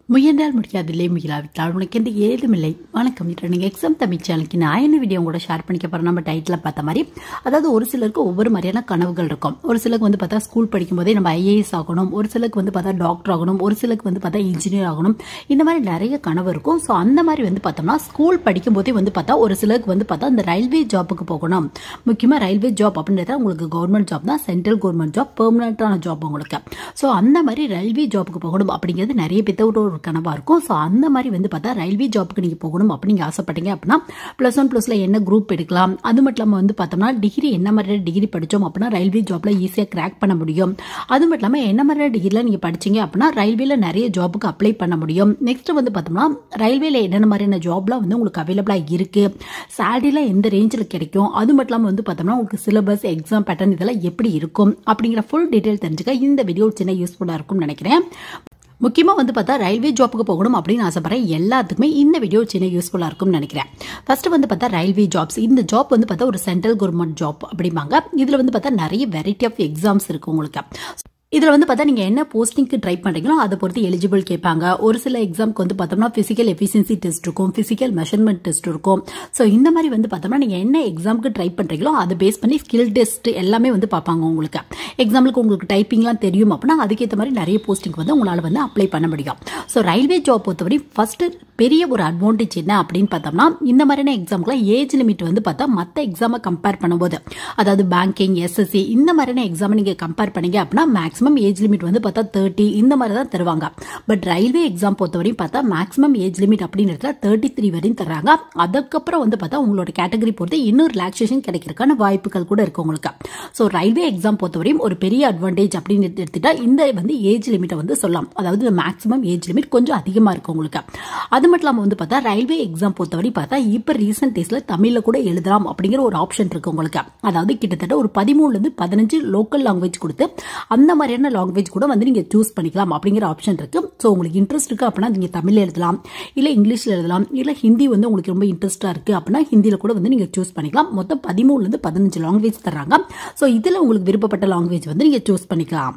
முயன்றால் முடியாதில்லை முயலாவிட்டால் உனக்கு எந்த ஏதுமில்லை வணக்கம் இது நீங்கள் எக்ஸாம் தமிழ் சேனலுக்கு நான் என்ன வீடியோ கூட ஷேர் பண்ணிக்க போகிறேன் நம்ம டைட்டில் பார்த்த மாதிரி அதாவது ஒரு சிலருக்கு ஒவ்வொரு மாதிரியான கனவுகள் இருக்கும் ஒரு சிலருக்கு வந்து பார்த்தா ஸ்கூல் படிக்கும் போதே நம்ம ஐஏஎஸ் ஆகணும் ஒரு சிலருக்கு வந்து பார்த்தா டாக்டர் ஆகணும் ஒரு சிலருக்கு வந்து பார்த்தா இன்ஜினியர் ஆகணும் இந்த மாதிரி நிறைய கனவு இருக்கும் ஸோ அந்த மாதிரி வந்து பார்த்தோம்னா ஸ்கூல் படிக்கும் போதே வந்து பார்த்தா ஒரு சிலருக்கு வந்து பார்த்தா இந்த ரயில்வே ஜாப்புக்கு போகணும் முக்கியமாக ரயில்வே ஜாப் அப்படின்றத உங்களுக்கு கவர்மெண்ட் ஜாப் தான் சென்ட்ரல் கவர்மெண்ட் ஜாப் பெர்மனண்டான ஜாப் உங்களுக்கு ஸோ அந்த மாதிரி ரயில்வே ஜாப்புக்கு போகணும் அப்படிங்கிறது நிறைய பேர்த்தோட ஒரு கனவாக இருக்கும் ஸோ அந்த மாதிரி வந்து பார்த்தா ரயில்வே ஜாப்புக்கு நீங்கள் போகணும் அப்படின்னு நீங்கள் ஆசைப்பட்டீங்க அப்படின்னா ப்ளஸ் ஒன் ப்ளஸில் என்ன குரூப் எடுக்கலாம் அது மட்டும் இல்லாமல் வந்து பார்த்தோம்னா டிகிரி என்ன மாதிரி டிகிரி படித்தோம் அப்படின்னா ரயில்வே ஜாப்பில் ஈஸியாக கிராக் பண்ண முடியும் அது மட்டும் இல்லாமல் என்ன மாதிரி டிகிரியில் நீங்கள் படிச்சீங்க அப்படின்னா ரயில்வேல நிறைய ஜாபுக்கு அப்ளை பண்ண முடியும் நெக்ஸ்ட் வந்து பார்த்தோம்னா ரயில்வேல என்னென்ன மாதிரியான ஜாப்லாம் வந்து உங்களுக்கு அவைலபிளாக இருக்குது சேலரிலாம் எந்த ரேஞ்சில் கிடைக்கும் அது மட்டும் இல்லாமல் வந்து பார்த்தோம்னா உங்களுக்கு சிலபஸ் எக்ஸாம் பேட்டர்ன் இதெல்லாம் எப்படி இருக்கும் அப்படிங்கிற ஃபுல் டீட்டெயில் தெரிஞ்சுக்க இந்த வீடியோ சின்ன யூஸ்ஃபுல்லாக இருக்கும்னு நினைக்கிறேன் முக்கியமாக வந்து பார்த்தா ரயில்வே ஜாப்புக்கு போகணும் அப்படின்னு ஆசைப்படுறேன் எல்லாத்துக்குமே இந்த வீடியோ சின்ன யூஸ்ஃபுல்லாக இருக்கும்னு நினைக்கிறேன் ஃபர்ஸ்ட் வந்து பார்த்தா ரயில்வே ஜாப்ஸ் இந்த ஜாப் வந்து பார்த்தா ஒரு சென்ட்ரல் கவர்மெண்ட் ஜாப் அப்படிம்பாங்க இதில் வந்து பார்த்தா நிறைய வெரைட்டி ஆஃப் எக்ஸாம்ஸ் இருக்கு உங்களுக்கு இதில் வந்து பார்த்தா நீங்கள் என்ன போஸ்டிங்க்கு ட்ரை பண்ணுறீங்களோ அதை பொறுத்து எலிஜிபிள் கேட்பாங்க ஒரு சில எக்ஸாம்க்கு வந்து பார்த்தோம்னா ஃபிசிக்கல் எஃபிஷியன்சி டெஸ்ட் இருக்கும் ஃபிசிக்கல் மெஷர்மெண்ட் டெஸ்ட் இருக்கும் ஸோ இந்த மாதிரி வந்து பார்த்தோம்னா நீங்கள் என்ன எக்ஸாமுக்கு ட்ரை பண்ணுறீங்களோ அதை பேஸ் பண்ணி ஸ்கில் டெஸ்ட் எல்லாமே வந்து பார்ப்பாங்க உங்களுக்கு எக்ஸாம்பிளுக்கு உங்களுக்கு டைப்பிங்லாம் தெரியும் அப்படின்னா அதுக்கேற்ற மாதிரி நிறைய போஸ்டிங் வந்து உங்களால் வந்து அப்ளை பண்ண முடியும் ஸோ ரயில்வே ஜாப் பொறுத்தவரை ஃபர்ஸ்ட் பெரிய ஒரு அட்வான்டேஜ் என்ன அப்படின்னு பார்த்தோம்னா இந்த மாதிரியான எக்ஸாம்க்குலாம் ஏஜ் லிமிட் வந்து பார்த்தா மற்ற எக்ஸாமை கம்பேர் பண்ணும்போது அதாவது பேங்கிங் எஸ்எஸ்சி இந்த மாதிரியான எக்ஸாமை நீங்கள் கம்பேர் பண்ணீங்க அப்படின்னா மேக்ஸிமம் ஏஜ் லிமிட் வந்து பார்த்தா தேர்ட்டி இந்த மாதிரி தான் தருவாங்க பட் ரயில்வே எக்ஸாம் பொறுத்தவரையும் பார்த்தா மேக்ஸிமம் ஏஜ் லிமிட் அப்படின்றதுல தேர்ட்டி த்ரீ வரையும் தர்றாங்க அதுக்கப்புறம் வந்து பார்த்தா உங்களோட கேட்டகரி பொறுத்து இன்னும் ரிலாக்ஸேஷன் கிடைக்கிறதுக்கான வாய்ப்புகள் கூட இருக்கு உங்களுக்கு ஸோ ரயில்வே எக்ஸாம் பொறுத்தவரையும் ஒரு பெரிய அட்வான்டேஜ் அப்படின்னு எடுத்துட்டா இந்த வந்து ஏஜ் லிமிட்டை வந்து சொல்லலாம் அதாவது மேக்ஸிமம் ஏஜ் லிமிட் கொஞ்சம் அதிகமாக இருக்கு உங்களுக்கு அது மட்டும் இல்லாமல் வந்து பார்த்தா ரயில்வே எக்ஸாம் பொறுத்தவரை பார்த்தா இப்போ ரீசெண்ட் டேஸில் தமிழில் கூட எழுதலாம் அப்படிங்கிற ஒரு ஆப்ஷன் இருக்கு உங்களுக்கு அதாவது கிட்டத்தட்ட ஒரு பதிமூணுலேருந்து பதினஞ்சு லோக்கல் லாங்குவேஜ் கொடுத்து அந்த மாதிரியான லாங்குவேஜ் கூட வந்து நீங்கள் சூஸ் பண்ணிக்கலாம் அப்படிங்கிற ஆப்ஷன் இருக்கு ஸோ உங்களுக்கு இன்ட்ரெஸ்ட் இருக்கு அப்படின்னா நீங்கள் தமிழில் எழுதலாம் இல்லை இங்கிலீஷில் எழுதலாம் இல்லை ஹிந்தி வந்து உங்களுக்கு ரொம்ப இன்ட்ரெஸ்ட்டாக இருக்கு அப்படின்னா ஹிந்தியில் கூட வந்து நீங்கள் சூஸ் பண்ணிக்கலாம் மொத்தம் பதிமூணுலேருந்து பதினஞ்சு லாங்குவேஜ் தர்றாங்க ஸோ இதில் உங்களுக்கு விருப்பப்பட்ட லாங்குவேஜ் வந்து நீங்கள் சூஸ் பண்ணிக்கலாம்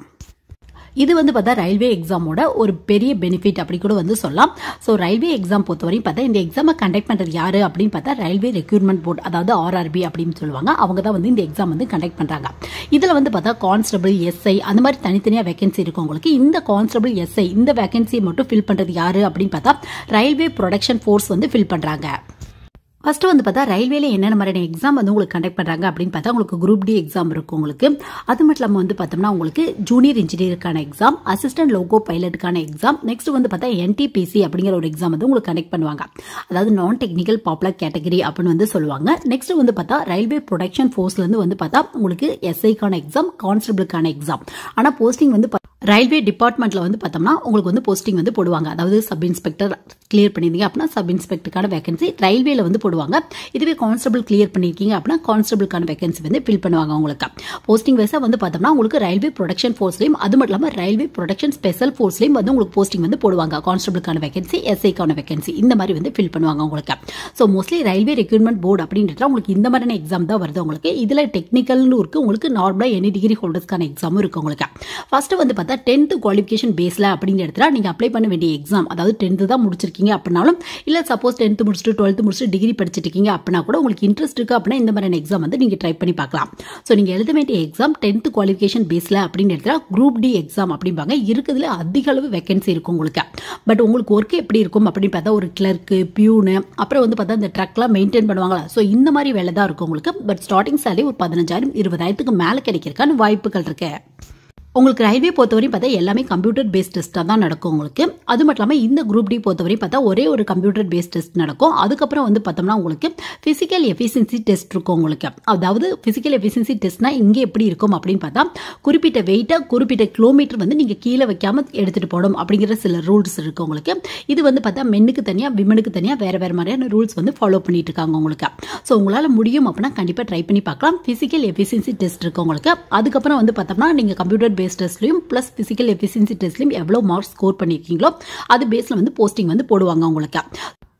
இது வந்து பார்த்தா ரயில்வே எக்ஸாமோட ஒரு பெரிய பெனிஃபிட் அப்படி கூட வந்து சொல்லலாம் ஸோ ரயில்வே எக்ஸாம் பொறுத்தவரையும் பார்த்தா இந்த எக்ஸாமை கண்டக்ட் பண்ணுறது யாரு அப்படின்னு பார்த்தா ரயில்வே ரெக்ரூட்மெண்ட் போர்ட் அதாவது ஆர்ஆர்பி அப்படின்னு சொல்லுவாங்க அவங்க தான் வந்து இந்த எக்ஸாம் வந்து கண்டக்ட் பண்ணுறாங்க இதில் வந்து பார்த்தா கான்ஸ்டபிள் எஸ்ஐ அந்த மாதிரி தனித்தனியாக வேகன்சி இருக்கும் உங்களுக்கு இந்த கான்ஸ்டபிள் எஸ்ஐ இந்த வேகன்சியை மட்டும் ஃபில் பண்ணுறது யாரு அப்படின்னு பார்த்தா ரயில்வே ப்ரொடக்ஷன் ஃபோர்ஸ் வந்து ஃபில் பண்ணுறாங்க ஃபர்ஸ்ட் வந்து பார்த்தா ரயில்வேல என்னென்ன மாதிரியான எக்ஸாம் வந்து உங்களுக்கு கண்டக்ட் பண்ணுறாங்க அப்படின்னு பார்த்தா உங்களுக்கு குரூப் டி எக்ஸாம் இருக்கும் உங்களுக்கு அது மட்டும் இல்லாமல் வந்து பார்த்தோம்னா உங்களுக்கு ஜூனியர் இன்ஜினியருக்கான எக்ஸாம் அசிஸ்டன்ட் லோகோ பைலட்டுக்கான எக்ஸாம் நெக்ஸ்ட் வந்து பார்த்தா என்டிபிசி அப்படிங்கிற ஒரு எக்ஸாம் வந்து உங்களுக்கு கண்டக்ட் பண்ணுவாங்க அதாவது நான் டெக்னிக்கல் பாப்புலர் கேட்டகரி அப்படின்னு வந்து சொல்லுவாங்க நெக்ஸ்ட் வந்து பார்த்தா ரயில்வே ப்ரொடக்ஷன் ஃபோர்ஸ்லேருந்து வந்து பார்த்தா உங்களுக்கு எஸ்ஐக்கான எக்ஸாம் கான்ஸ்டபிளுக்கான எக்ஸாம் ஆனால் போஸ்டிங் வந்து ரயில்வே டிபார்ட்மெண்ட்ல வந்து பார்த்தோம்னா உங்களுக்கு வந்து போஸ்டிங் வந்து போடுவாங்க அதாவது சப் இன்ஸ்பெக்டர் கிளியர் பண்ணியிருந்தீங்க அப்படின்னா சப் இன்ஸ்பெக்டருக்கான வேகன்சி ரயில்வேல வந்து போடுவாங்க இதுவே கான்ஸ்டபிள் கிளியர் பண்ணியிருக்கீங்க அப்படின்னா கான்ஸ்டபிளுக்கான வேகன்சி வந்து ஃபில் பண்ணுவாங்க உங்களுக்கு போஸ்டிங் வைஸாக வந்து பார்த்தோம்னா உங்களுக்கு ரயில்வே ப்ரொடக்ஷன் ஃபோர்ஸ்லையும் அது மட்டும் இல்லாமல் ரயில்வே ப்ரொடக்ஷன் ஸ்பெஷல் ஃபோர்ஸ்லையும் வந்து உங்களுக்கு போஸ்டிங் வந்து போடுவாங்க கான்ஸ்டபிளுக்கான வேகன்சி எஸ்ஐக்கான வேகன்சி இந்த மாதிரி வந்து ஃபில் பண்ணுவாங்க உங்களுக்கு so mostly railway recruitment board அப்படின்றத உங்களுக்கு இந்த மாதிரியான எக்ஸாம் தான் வருது உங்களுக்கு இதில் டெக்னிக்கல்னு இருக்கு உங்களுக்கு நார்மலாக எனி டிகிரி ஹோல்டர்ஸ்க்கான எக்ஸாமும் இருக்கு உங்களுக்கு ஃபர்ஸ்ட் வந்து பார்த்தா டென்த்து குவாலிஃபிகேஷன் பேஸில் அப்படிங்கிற இடத்துல நீங்கள் அப்ளை பண்ண வேண்டிய எக்ஸாம் அதாவது டென்த்து தான் முடிச்சிருக்கீங்க அப்படின்னாலும் இல்லை சப்போஸ் டென்த்து முடிச்சுட்டு டுவெல்த்து முடிச்சுட்டு டிகிரி படிச்சுட்டு இருக்கீங்க அப்படின்னா கூட உங்களுக்கு இன்ட்ரெஸ்ட் இருக்குது அப்படின்னா இந்த மாதிரியான எக்ஸாம் வந்து நீங்கள் ட்ரை பண்ணி பார்க்கலாம் ஸோ நீங்கள் எழுத வேண்டிய எக்ஸாம் டென்த்து குவாலிஃபிகேஷன் பேஸில் அப்படிங்கிற இடத்துல குரூப் டி எக்ஸாம் அப்படிம்பாங்க இருக்கிறதுல அதிக அளவு வேகன்சி இருக்கும் உங்களுக்கு பட் உங்களுக்கு ஒர்க் எப்படி இருக்கும் அப்படின்னு பார்த்தா ஒரு கிளர்க்கு பியூனு அப்புறம் வந்து பார்த்தா இந்த ட்ரக்லாம் மெயின்டைன் பண்ணுவாங்களா ஸோ இந்த மாதிரி வேலை தான் இருக்கும் உங்களுக்கு பட் ஸ்டார்டிங் சேலரி ஒரு பதினஞ்சாயிரம் இருபதாயிரத்துக்கு மேலே கிடைக்கிறதுக்கான வாய்ப்புகள் இருக்கு உங்களுக்கு ரயில்வே பொறுத்தவரையும் பார்த்தா எல்லாமே கம்ப்யூட்டர் பேஸ்ட் டெஸ்ட்டாக தான் நடக்கும் உங்களுக்கு அது மட்டும் இல்லாமல் இந்த குரூப் டி பொறுத்தவரையும் பார்த்தா ஒரே ஒரு கம்ப்யூட்டர் பேஸ்ட் டெஸ்ட் நடக்கும் அதுக்கப்புறம் வந்து பார்த்தோம்னா உங்களுக்கு ஃபிசிக்கல் எஃபிஷியன்சி டெஸ்ட் இருக்கும் உங்களுக்கு அதாவது ஃபிசிக்கல் எஃபிஷியன்சி டெஸ்ட்னா இங்கே எப்படி இருக்கும் அப்படின்னு பார்த்தா குறிப்பிட்ட வெயிட்டை குறிப்பிட்ட கிலோமீட்டர் வந்து நீங்கள் கீழே வைக்காமல் எடுத்துகிட்டு போகணும் அப்படிங்கிற சில ரூல்ஸ் இருக்கு உங்களுக்கு இது வந்து பார்த்தா மென்னுக்கு தனியாக விமனுக்கு தனியாக வேறு வேறு மாதிரியான ரூல்ஸ் வந்து ஃபாலோ பண்ணிட்டு இருக்காங்க உங்களுக்கு ஸோ உங்களால் முடியும் அப்படின்னா கண்டிப்பாக ட்ரை பண்ணி பார்க்கலாம் ஃபிசிக்கல் எஃபிஷியன்சி டெஸ்ட் இருக்கு உங்களுக்கு அதுக்கப்புறம் வந்து பார்த்தோம்னா நீங்கள் கம்ப்யூட்டர் பேஸ்ட் டெஸ்ட்லையும் ப்ளஸ் ஃபிசிக்கல் எஃபிஷியன்சி டெஸ்ட்லையும் எவ்வளோ மார்க்ஸ் ஸ்கோர் பண்ணியிருக்கீங்களோ அது பேஸில் வந்து போஸ்டிங் வந்து போடுவாங்க உங்களுக்கு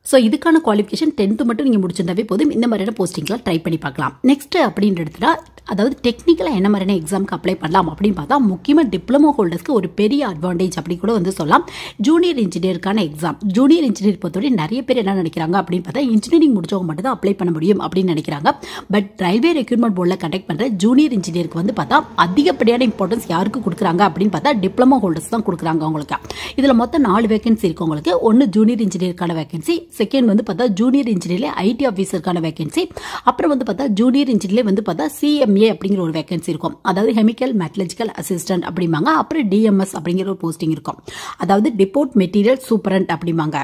ஸோ இதுக்கான குவாலிஃபிகேஷன் டென்த்து மட்டும் நீங்கள் முடிச்சிருந்தாவே போதும் இந்த மாதிரியான போஸ்டிங்லாம் ட்ரை பண்ணி பார்க்கலாம் நெக்ஸ்ட் அப்படின்னு எடுத்துட்டா அதாவது டெக்னிக்கலாக என்ன மாதிரியான எக்ஸாம்க்கு அப்ளை பண்ணலாம் அப்படின்னு பார்த்தா முக்கியமாக டிப்ளமோ ஹோல்டர்ஸ்க்கு ஒரு பெரிய அட்வான்டேஜ் அப்படி கூட வந்து சொல்லலாம் ஜூனியர் இன்ஜினியருக்கான எக்ஸாம் ஜூனியர் இன்ஜினியர் பொறுத்தவரை நிறைய பேர் என்ன நினைக்கிறாங்க அப்படின்னு பார்த்தா இன்ஜினியரிங் முடிச்சவங்க மட்டும் தான் அப்ளை பண்ண முடியும் அப்படின்னு நினைக்கிறாங்க பட் ரயில்வே ரெக்ரூட்மெண்ட் போர்டில் கண்டக்ட் பண்ணுற ஜூனியர் இன்ஜினியருக்கு வந்து பார்த்தா அதிகப்படியான இம்பார்ட்டன்ஸ் யாருக்கு கொடுக்குறாங்க அப்படின்னு பார்த்தா டிப்ளமோ ஹோல்டர்ஸ் தான் கொடுக்குறாங்க அவங்களுக்கு இதில் மொத்தம் நாலு வேகன்சி இருக்கு உங்களுக்கு ஒன்று ஜூனியர் இன்ஜினியருக்கான வேகன்சி செகண்ட் வந்து பார்த்தா ஜூனியர் இன்ஜினியர்ல ஐடி ஆஃபீஸருக்கான வேகன்சி அப்புறம் வந்து பார்த்தா ஜூனியர் இன்ஜினியர்ல வந்து பார்த்தா சிஎம்ஏ அப்படிங்கிற ஒரு வேகன்சி இருக்கும் அதாவது கெமிக்கல் மெட்டலஜிக்கல் அசிஸ்டன்ட் அப்படிம்பாங்க அப்புறம் டிஎம்எஸ் அப்படிங்கிற ஒரு போஸ்டிங் இருக்கும் அதாவது டிபோர்ட் மெட்டீரியல் சூப்பரண்ட் அப்படிம்பாங்க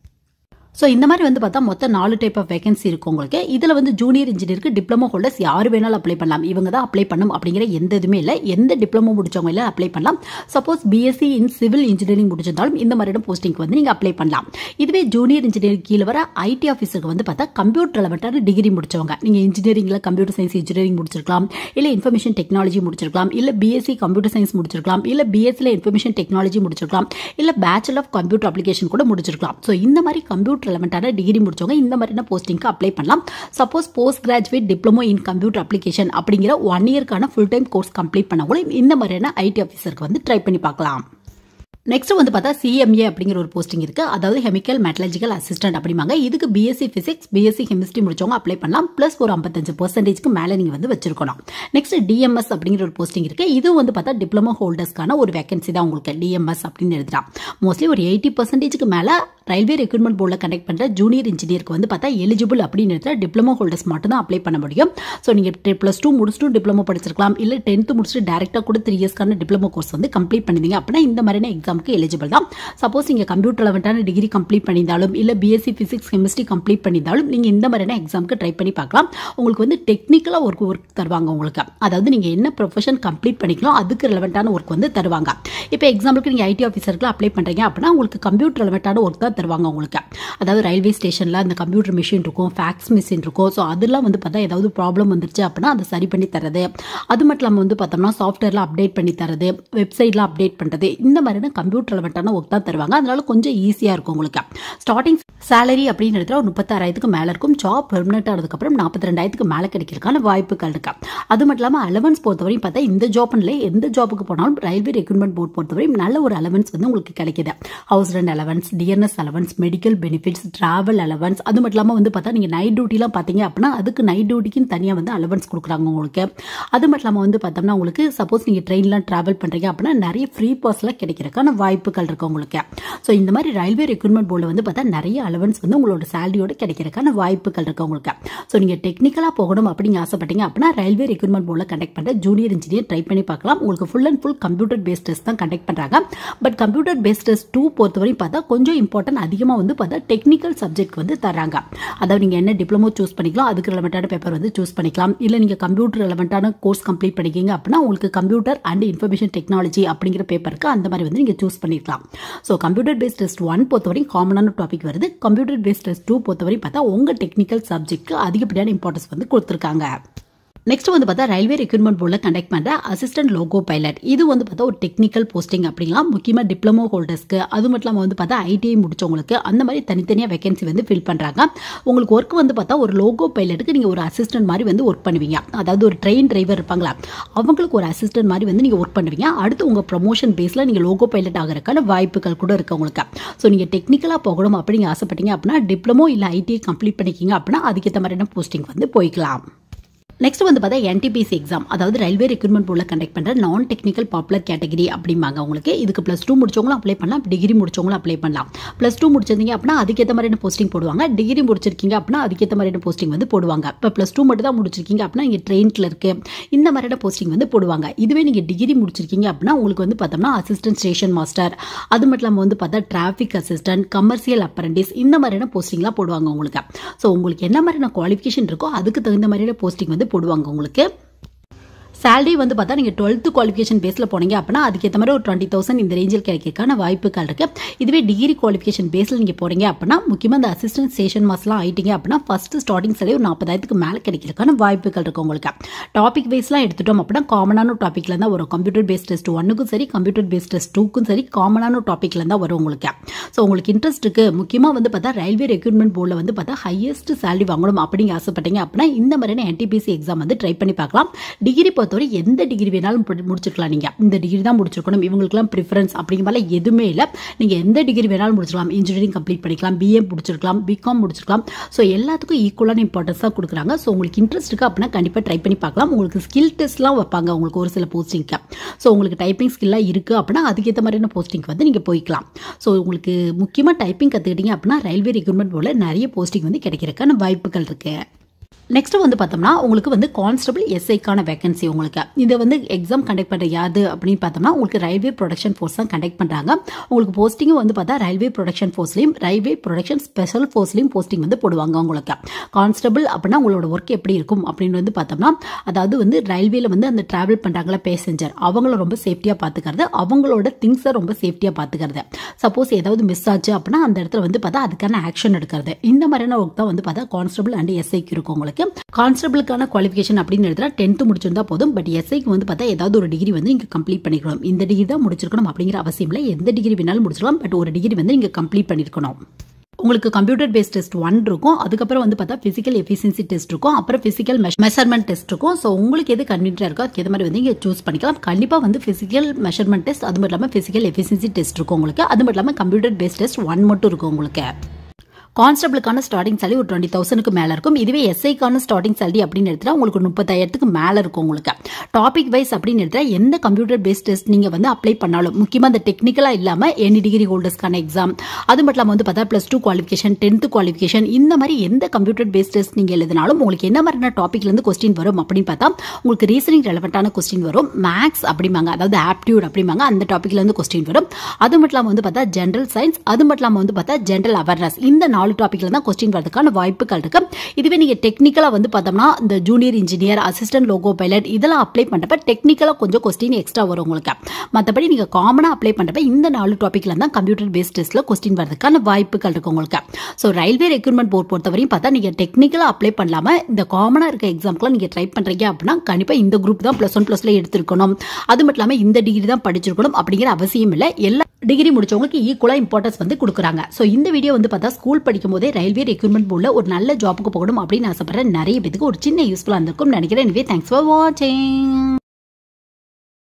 ஸோ இந்த மாதிரி வந்து பார்த்தா மொத்தம் நாலு டைப் ஆஃப் வேகன்சி இருக்கும் உங்களுக்கு இதில் வந்து ஜூனியர் இன்ஜினியருக்கு டிப்ளமோ ஹோல்டர்ஸ் யார் வேணாலும் அப்ளை பண்ணலாம் இவங்க தான் அப்ளை பண்ணும் அப்படிங்கிற எந்த இதுவுமே இல்லை எந்த டிப்ளமோ முடிச்சவங்க இல்லை அப்ளை பண்ணலாம் suppose BSc in civil engineering முடிச்சிருந்தாலும் இந்த மாதிரியான போஸ்டிங்க்கு வந்து நீங்கள் அப்ளை பண்ணலாம் இதுவே ஜூனியர் இன்ஜினியரிங் கீழே வர ஐடி ஆஃபீஸருக்கு வந்து பார்த்தா கம்ப்யூட்டர் ரெலவெண்ட்டான டிகிரி முடிச்சவங்க நீங்கள் இன்ஜினியரிங்கில் கம்ப்யூட்டர் சயின்ஸ் இன்ஜினியரிங் முடிச்சிருக்கலாம் இல்லை இன்ஃபர்மேஷன் டெக்னாலஜி முடிச்சிருக்கலாம் இல்லை பிஎஸ்சி கம்ப்யூட்டர் சயின்ஸ் முடிச்சிருக்கலாம் இல்லை பிஎஸ்சியில் இன்ஃபர்மேஷன் டெக்னாலஜி முடிச்சிருக்கலாம் இல்லை பேச்சுலர் ஆஃப் கம்ப்யூட்டர் அப்ளிகேஷன் கூட முடிச்சிருக்கலாம் ஸோ இந்த மாதிரி கம்ப்யூட்டர் ரெலவெண்ட்டான டிகிரி முடிச்சவங்க இந்த மாதிரியான போஸ்டிங்க்கு அப்ளை பண்ணலாம் suppose post graduate diploma in computer application அப்படிங்கிற ஒன் இயர்க்கான ஃபுல் டைம் கோர்ஸ் கம்ப்ளீட் பண்ணவங்களும் இந்த மாதிரியான ஐடி ஆஃபீஸருக்கு வந்து ட்ரை பண்ணி பார்க்கலாம் நெக்ஸ்ட் வந்து பார்த்தா சிஎம்ஏ அப்படிங்கிற ஒரு போஸ்டிங் இருக்கு அதாவது கெமிக்கல் மெட்டலஜிக்கல் அசிஸ்டன்ட் அப்படிம்பாங்க இதுக்கு பிஎஸ்சி பிசிக்ஸ் பிஎஸ்சி கெமிஸ்ட்ரி முடிச்சவங்க அப்ளை பண்ணலாம் பிளஸ் ஒரு ஐம்பத்தஞ்சு பர்சன்டேஜ்க்கு மேலே நீங்கள் வந்து வச்சிருக்கணும் நெக்ஸ்ட் டிஎம்எஸ் அப்படிங்கிற ஒரு போஸ்டிங் இருக்கு இது வந்து பார்த்தா டிப்ளமோ ஹோல்டர்ஸ்க்கான ஒரு வேகன்சி தான் உங்களுக்கு டிஎம்எஸ் அப்படின்னு எழுதுறான் மோஸ்ட்லி ஒரு எயிட்டி பர்சன்டேஜ்க்கு மேலே ரயில்வே ரெக்ரூட்மெண்ட் போர்டில் கண்டக்ட் பண்ணுற ஜூனியர் இன்ஜினியருக்கு வந்து பார்த்தா எலிஜிபிள் அப்படின்னு எடுத்தா டிப்ளமோ ஹோல்டர்ஸ் மட்டும் தான் அப்ளை பண்ண முடியும் ஸோ நீங்கள் ப்ளஸ் டூ முடிச்சுட்டு டிப்ளமோ படிச்சிருக்கலாம் இல்லை டென்த்து முடிச்சுட்டு டேரெக்டாக கூட த்ரீ இயர்ஸ்க்கான டிப்ளமோ கோர்ஸ் வந்து கம்ப்ளீட் பண்ணிருந்தீங்க அப்படின்னா இந்த மாதிரியான எக்ஸாமுக்கு எலிஜிபிள் தான் சப்போஸ் நீங்கள் கம்ப்யூட்டர் லெவன்ட்டான டிகிரி கம்ப்ளீட் பண்ணியிருந்தாலும் இல்லை பிஎஸ்சி ஃபிசிக்ஸ் கெமிஸ்ட்ரி கம்ப்ளீட் பண்ணியிருந்தாலும் நீங்கள் இந்த மாதிரியான எக்ஸாமுக்கு ட்ரை பண்ணி பார்க்கலாம் உங்களுக்கு வந்து டெக்னிக்கலாக ஒர்க் ஒர்க் தருவாங்க உங்களுக்கு அதாவது நீங்கள் என்ன ப்ரொஃபஷன் கம்ப்ளீட் பண்ணிக்கலாம் அதுக்கு ரெலவெண்ட்டான ஒர்க் வந்து தருவாங்க இப்போ எக்ஸாம்பிளுக்கு நீங்கள் ஐடி ஆஃபீஸருக்கு அப்ளை பண்ணுறீங்க அப்படின்னா உங்களுக்கு கம்ப்யூட்டர் ரெலவெண்ட்டான ஒர்க் தான் தருவாங்க உங்களுக்கு அதாவது ரயில்வே ஸ்டேஷனில் அந்த கம்ப்யூட்டர் மிஷின் இருக்கும் ஃபேக்ஸ் மிஷின் இருக்கும் ஸோ அதெல்லாம் வந்து பார்த்தா ஏதாவது ப்ராப்ளம் வந்துருச்சு அப்படின்னா அதை சரி பண்ணி தரது அது மட்டும் இல்லாமல் வந்து பார்த்தோம்னா சாஃப்ட்வேரில் அப்டேட் பண்ணி தரது வெப்சைட்டில் அப்டேட் பண்ணுறது இந்த மாதிரியான கம்ப்யூட்டர் ரெலவெண்ட்டான ஒர்க் தான் தருவாங்க அதனால கொஞ்சம் ஈஸியாக இருக்கும் உங்களுக்கு ஸ்டார்டிங் சேலரி அப்படின்னு எடுத்தால் ஒரு முப்பத்தாறாயிரத்துக்கு மேலே இருக்கும் ஜாப் பெர்மனெண்ட் ஆனதுக்கப்புறம் நாற்பத்தி ரெண்டாயிரத்துக்கு மேலே கிடைக்கிறதுக்கான வாய்ப்புகள் இருக்கு அது மட்டும் இல்லாமல் அலவன்ஸ் பொறுத்தவரையும் பார்த்தா இந்த ஜாப்ல எந்த ஜாப்புக்கு போனாலும் ரயில்வே ரெக்ரூட்மெண்ட் போர்ட் பொறுத்தவரையும் நல்ல ஒரு அலவன்ஸ் வந்து உங்களுக்கு கிடைக்குது house rent allowance DNS allowance medical benefits travel allowance அது மட்டும் இல்லாமல் வந்து பார்த்தா நீங்கள் நைட் டியூட்டிலாம் பார்த்தீங்க அப்படின்னா அதுக்கு நைட் டியூட்டிக்குன்னு தனியாக வந்து அலவன்ஸ் கொடுக்குறாங்க உங்களுக்கு அது மட்டும் இல்லாமல் வந்து பார்த்தோம்னா உங்களுக்கு சப்போஸ் நீங்கள் ட்ரெயின்லாம் ட்ராவல் பண்ணுறீங்க அப்படின்னா நிறைய ஃப்ரீ பாஸ்லாம் கிடைக்கிறதுக்கான வாய்ப்புகள் இருக்கு உங்களுக்கு ஸோ இந்த மாதிரி ரயில்வே ரெக்ரூட்மெண்ட் போர்டில் வந்து பார்த்தா நிறைய அலவன்ஸ் வந்து உங்களோட சேலரியோட கிடைக்கிறதுக்கான வாய்ப்புகள் இருக்கு உங்களுக்கு ஸோ நீங்கள் டெக்னிக்கலாக போகணும் அப்படிங்க ஆசைப்பட்டீங்க அப்படின்னா ரயில்வே ரெக்ரூட்மெண்ட் போர்டில் கண்டக்ட் பண்ணுற ஜூனியர் இன்ஜினியர் ட்ரை பண்ணி பார்க்கலாம் உங்களுக்கு full and full computer based test தான் கண்டக்ட் பண்ணுறாங்க but computer based test two பொறுத்தவரையும் பார்த்தா கொஞ்சம் இம்பார்ட்டன்ட் அதிகமாக வந்து பார்த்தா டெக்னிக்கல் சப்ஜெக்ட் வந்து தராங்க அதாவது நீங்கள் என்ன டிப்ளமோ சூஸ் பண்ணிக்கலாம் அதுக்கு ரெலவெண்ட்டான பேப்பர் வந்து சூஸ் பண்ணிக்கலாம் இல்லை நீங்கள் கம்ப்யூட்டர் ரெலவெண்ட்டான கோர்ஸ் கம்ப்ளீட் பண்ணிக்கிங்க அப்படின்னா உங்களுக்கு கம்ப்யூட்டர் அண்ட் இன்ஃபர்மேஷன் டெக்னாலஜி அப்படிங்கிற பேப்பருக்கு அந்த மாதிரி வந்து நீங்கள் சூஸ் பண்ணிக்கலாம் so computer based test one பொறுத்தவரையும் காமனான டாபிக் வருது கம்ப்யூட்டர் பேஸ்ட் டெஸ்ட் டூ பொறுத்தவரையும் பார்த்தா உங்கள் டெக்னிக்கல் சப்ஜெக்ட்க்கு அதிகப்படியான இம்பார்ட்டன்ஸ் வந்து கொடுத்துருக்காங்க நெக்ஸ்ட் வந்து பார்த்தா ரயில்வே ரெக்ரூட்மெண்ட் போர்டில் கண்டக்ட் பண்ணுற அசிஸ்டன்ட் லோகோ பைலட் இது வந்து பார்த்தா ஒரு டெக்னிக்கல் போஸ்டிங் அப்படிங்கலாம் முக்கியமாக டிப்ளமோ ஹோல்டர்ஸ்க்கு அது மட்டும் இல்லாமல் வந்து பார்த்தா ஐடிஐ முடிச்சவங்களுக்கு அந்த மாதிரி தனித்தனியாக வேகன்சி வந்து ஃபில் பண்ணுறாங்க உங்களுக்கு ஒர்க் வந்து பார்த்தா ஒரு லோகோ பைலட்டுக்கு நீங்கள் ஒரு அசிஸ்டன்ட் மாதிரி வந்து ஒர்க் பண்ணுவீங்க அதாவது ஒரு ட்ரெயின் டிரைவர் இருப்பாங்களா அவங்களுக்கு ஒரு அசிஸ்டன்ட் மாதிரி வந்து நீங்கள் ஒர்க் பண்ணுவீங்க அடுத்து உங்கள் ப்ரொமோஷன் பேஸில் நீங்கள் லோகோ பைலட் ஆகிறதுக்கான வாய்ப்புகள் கூட இருக்கு உங்களுக்கு ஸோ நீங்கள் டெக்னிக்கலாக போகணும் அப்படிங்க ஆசைப்பட்டீங்க அப்படின்னா டிப்ளமோ இல்லை ஐடிஐ கம்ப்ளீட் பண்ணிக்கிங்க அப்படின்னா அதுக்கேற்ற மாதிரியான போஸ்டிங் வந்து போய்க்கலாம் நெக்ஸ்ட் வந்து பார்த்தா என்டிபிசி எக்ஸாம் அதாவது ரயில்வே ரெக்ரூட்மெண்ட் போர்டில் கண்டக்ட் பண்ணுற நான் டெக்னிக்கல் பாப்புலர் கேட்டகரி அப்படிம்பாங்க உங்களுக்கு இதுக்கு ப்ளஸ் டூ முடிச்சவங்களும் அப்ளை பண்ணலாம் டிகிரி முடிச்சவங்களும் அப்ளை பண்ணலாம் ப்ளஸ் டூ முடிச்சிருந்தீங்க அப்படின்னா அதுக்கேற்ற மாதிரியான போஸ்டிங் போடுவாங்க டிகிரி முடிச்சிருக்கீங்க அப்படின்னா அதுக்கேற்ற மாதிரியான போஸ்டிங் வந்து போடுவாங்க இப்போ ப்ளஸ் டூ மட்டும் தான் முடிச்சிருக்கீங்க அப்படின்னா இங்கே ட்ரெயின் கிளர்க்கு இந்த மாதிரியான போஸ்டிங் வந்து போடுவாங்க இதுவே நீங்கள் டிகிரி முடிச்சிருக்கீங்க அப்படின்னா உங்களுக்கு வந்து பார்த்தோம்னா அசிஸ்டன்ட் ஸ்டேஷன் மாஸ்டர் அது மட்டும் இல்லாமல் வந்து பார்த்தா டிராஃபிக் அசிஸ்டன்ட் கமர்ஷியல் அப்ரண்டிஸ் இந்த மாதிரியான போஸ்டிங்லாம் போடுவாங்க உங்களுக்கு ஸோ உங்களுக்கு என்ன மாதிரியான குவாலிஃபிகேஷன் இருக்கோ அதுக்கு தகுந்த மாதிரியான போஸ்டிங் வந்து போடுவாங்க உங்களுக்கு சேலரி வந்து பார்த்தா நீங்கள் டுவெல்த்து குவாலிஃபிகேஷன் பேஸில் போனீங்க அப்படின்னா அதுக்கேற்ற மாதிரி ஒரு டுவெண்ட்டி தௌசண்ட் இந்த ரேஞ்சில் கிடைக்கிறதுக்கான வாய்ப்புகள் இருக்கு இதுவே டிகிரி குவாலிஃபிகேஷன் பேஸில் நீங்கள் போறீங்க அப்படின்னா முக்கியமாக இந்த அசிஸ்டன்ட் ஸ்டேஷன் மாஸ்லாம் ஆயிட்டீங்க அப்படின்னா ஃபர்ஸ்ட் ஸ்டார்டிங் சேலரி ஒரு நாற்பதாயிரத்துக்கு மேலே கிடைக்கிறதுக்கான வாய்ப்புகள் இருக்கு உங்களுக்கு டாபிக் வைஸ்லாம் எடுத்துட்டோம் அப்படின்னா காமனான டாப்பிக்ல தான் வரும் கம்ப்யூட்டர் பேஸ்ட் டெஸ்ட் ஒன்னுக்கும் சரி கம்ப்யூட்டர் பேஸ்ட் டெஸ்ட் டூக்கும் சரி காமனான டாப்பிக்ல தான் வரும் உங்களுக்கு ஸோ உங்களுக்கு இன்ட்ரெஸ்ட் இருக்கு முக்கியமாக வந்து பார்த்தா ரயில்வே ரெக்ரூட்மெண்ட் போர்டில் வந்து பார்த்தா ஹையஸ்ட் சேலரி வாங்கணும் அப்படிங்க ஆசைப்பட்டீங்க அப்படின்னா இந்த மாதிரியான என்டிபிசி எக்ஸாம் வந்து ட்ரை பண்ணி பார்க்கலாம் டிகிரி பொறுத்தவரை எந்த டிகிரி வேணாலும் படி- முடிச்சிருக்கலாம் நீங்கள் இந்த டிகிரி தான் முடிச்சிருக்கணும் இவங்களுக்குலாம் ப்ரிஃபரன்ஸ் அப்படிங்கிற மாதிரி எதுவுமே இல்லை நீங்கள் எந்த டிகிரி வேணாலும் முடிச்சிருக்கலாம் இன்ஜினியரிங் கம்ப்ளீட் பண்ணிக்கலாம் பிஏ முடிச்சிருக்கலாம் பிகாம் முடிச்சிருக்கலாம் ஸோ எல்லாத்துக்கும் ஈக்குவலான இம்பார்ட்டன்ஸ் தான் கொடுக்குறாங்க ஸோ உங்களுக்கு இன்ட்ரெஸ்ட் இருக்கு அப்படின்னா கண்டிப்பாக ட்ரை பண்ணி பார்க்கலாம் உங்களுக்கு ஸ்கில் டெஸ்ட்லாம் வைப்பாங்க உங்களுக்கு ஒரு சில போஸ்டிங்க்கு ஸோ உங்களுக்கு டைப்பிங் ஸ்கில்லாக இருக்குது அப்படின்னா அதுக்கேற்ற மாதிரியான போஸ்டிங் வந்து நீங்கள் போய்க்கலாம் ஸோ உங்களுக்கு முக்கியமாக டைப்பிங் கற்றுக்கிட்டீங்க அப்படின்னா ரயில்வே ரெக்ரூட்மெண்ட் போல நிறைய போஸ்டிங் வந்து கிடைக்கிறதுக்கான வாய்ப்புகள் இருக்குது நெக்ஸ்ட் வந்து பார்த்தோம்னா உங்களுக்கு வந்து கான்ஸ்டபிள் எஸ்ஐக்கான வேகன்சி உங்களுக்கு இதை வந்து எக்ஸாம் கண்டக்ட் பண்ணுற யாது அப்படின்னு பார்த்தோம்னா உங்களுக்கு ரயில்வே ப்ரொடக்ஷன் ஃபோர்ஸ் தான் கண்டக்ட் பண்ணுறாங்க உங்களுக்கு போஸ்டிங்கும் வந்து பார்த்தா ரயில்வே ப்ரொடக்ஷன் ஃபோர்ஸ்லையும் ரயில்வே ப்ரொடக்ஷன் ஸ்பெஷல் ஃபோர்ஸ்லையும் போஸ்டிங் வந்து போடுவாங்க உங்களுக்கு கான்ஸ்டபிள் அப்படின்னா உங்களோட ஒர்க் எப்படி இருக்கும் அப்படின்னு வந்து பார்த்தோம்னா அதாவது வந்து ரயில்வேல வந்து அந்த டிராவல் பண்ணுறாங்களா பேசஞ்சர் அவங்கள ரொம்ப சேஃப்டியாக பார்த்துக்கிறது அவங்களோட திங்ஸை ரொம்ப சேஃப்டியாக பார்த்துக்கிறது சப்போஸ் ஏதாவது மிஸ் ஆச்சு அப்படின்னா அந்த இடத்துல வந்து பார்த்தா அதுக்கான ஆக்ஷன் எடுக்கிறது இந்த மாதிரியான ஒர்க் தான் வந்து பார்த்தா கான்ஸ்டபிள் அண்ட் எஸ்ஐக்கு இருக்கும் உங்களுக்கு கான்ஸ்டபிளுக்கான குவாலிஃபிகேஷன் அப்படின்னு எடுத்தா டென்த்து முடிச்சிருந்தா போதும் பட் எஸ்ஐக்கு வந்து பார்த்தா ஏதாவது ஒரு டிகிரி வந்து நீங்கள் கம்ப்ளீட் பண்ணிக்கணும் இந்த டிகிரி தான் முடிச்சிருக்கணும் அப்படிங்கிற அவசியம் இல்லை எந்த டிகிரி வேணாலும் முடிச்சிடலாம் பட் ஒரு டிகிரி வந்து நீங்கள் கம்ப்ளீட் பண்ணியிருக்கணும் உங்களுக்கு கம்ப்யூட்டர் பேஸ்ட் டெஸ்ட் ஒன் இருக்கும் அதுக்கப்புறம் வந்து பார்த்தா ஃபிசிக்கல் எஃபிஷியன்சி டெஸ்ட் இருக்கும் அப்புறம் ஃபிசிக்கல் மெஷர்மெண்ட் டெஸ்ட் இருக்கும் ஸோ உங்களுக்கு எது கன்வீனியாக இருக்கோ அதுக்கு மாதிரி வந்து நீங்கள் சூஸ் பண்ணிக்கலாம் கண்டிப்பாக வந்து ஃபிசிக்கல் மெஷர்மெண்ட் டெஸ்ட் அது மட்டும் இல்லாமல் ஃபிசிக்கல் எஃபிஷியன்சி டெஸ்ட் இருக்கும் உங்களுக்கு அது மட்டும் இல்லாமல் கம்ப்யூட்டர் பேஸ்ட் டெஸ்ட் ஒன் மட்டும் இருக்கும் உங்களுக்கு கான்ஸ்டபிளுக்கான ஸ்டார்டிங் சேலரி ஒரு டுவெண்ட்டி தௌசண்ட்க்கு மேலே இருக்கும் இதுவே எஸ்ஐக்கான ஸ்டார்டிங் சேலரி அப்படின்னு எடுத்துட்டா உங்களுக்கு முப்பத்தாயிரத்துக்கு மேலே இருக்கும் உங்களுக்கு டாபிக் வைஸ் அப்படின்னு எடுத்தா எந்த கம்ப்யூட்டர் பேஸ்ட் டெஸ்ட் நீங்கள் வந்து அப்ளை பண்ணாலும் முக்கியமாக இந்த டெக்னிக்கலாக இல்லாமல் எனி டிகிரி ஹோல்டர்ஸ்க்கான எக்ஸாம் அது மட்டும் இல்லாமல் வந்து பார்த்தா plus two qualification tenth qualification இந்த மாதிரி எந்த கம்ப்யூட்டர் பேஸ்ட் டெஸ்ட் நீங்கள் எழுதினாலும் உங்களுக்கு என்ன மாதிரியான டாப்பிக்லேருந்து கொஸ்டின் வரும் அப்படின்னு பார்த்தா உங்களுக்கு ரீசனிங் ரெலவெண்ட்டான கொஸ்டின் வரும் மேக்ஸ் அப்படிம்பாங்க அதாவது ஆப்டியூட் அப்படிம்பாங்க அந்த டாப்பிக்லேருந்து கொஸ்டின் வரும் அது மட்டும் இல்லாமல் வந்து பார்த்தா ஜென்ரல் சயின்ஸ் அது மட்டும் இல்லாமல் வந்து பார்த்தா ஜென்ரல் அவேர்னஸ் இந்த நாலு டாப்பிக்ல தான் கொஸ்டின் வரதுக்கான வாய்ப்புகள் இருக்கு இதுவே நீங்க டெக்னிக்கலா வந்து பார்த்தோம்னா இந்த junior engineer assistant loco pilot இதெல்லாம் அப்ளை பண்றப்ப டெக்னிக்கலா கொஞ்சம் கொஸ்டின் எக்ஸ்ட்ரா வரும் உங்களுக்கு மற்றபடி நீங்க காமனா அப்ளை பண்றப்ப இந்த நாலு டாப்பிக்ல தான் கம்ப்யூட்டர் பேஸ்ட் டெஸ்ட்ல கொஸ்டின் வரதுக்கான வாய்ப்புகள் இருக்கு உங்களுக்கு ஸோ ரயில்வே ரெக்ரூட்மெண்ட் போர்ட் பொறுத்தவரையும் பார்த்தா நீங்க டெக்னிக்கலா அப்ளை பண்ணலாம இந்த காமனா இருக்க எக்ஸாம்க்குலாம் நீங்க ட்ரை பண்றீங்க அப்படின்னா கண்டிப்பா இந்த குரூப் தான் பிளஸ் ஒன் பிளஸ்ல எடுத்திருக்கணும் அது மட்டும் இல்லாம இந்த டிகிரி தான் படிச்சிருக்கணும் அப்படிங்கிற அவசியம் இல்லை எல்லா டிகிரி முடிச்சவங்களுக்கு ஈக்குவலாக இம்பார்ட்டன்ஸ் வந்து கொடுக்குறாங்க ஸோ இந்த வீடியோ வந்து பார்த்தா ஸ்கூல் படிக்கும் போதே ரயில்வே ரெக்ரூட்மெண்ட் போர்டில் ஒரு நல்ல ஜாப்புக்கு போகணும் அப்படின்னு ஆசைப்படுற நிறைய பேருக்கு ஒரு சின்ன யூஸ்ஃபுல்லாக இருந்திருக்கும் நினைக்கிறேன் எனவே தேங்க்ஸ் ஃபார் வாட்சிங்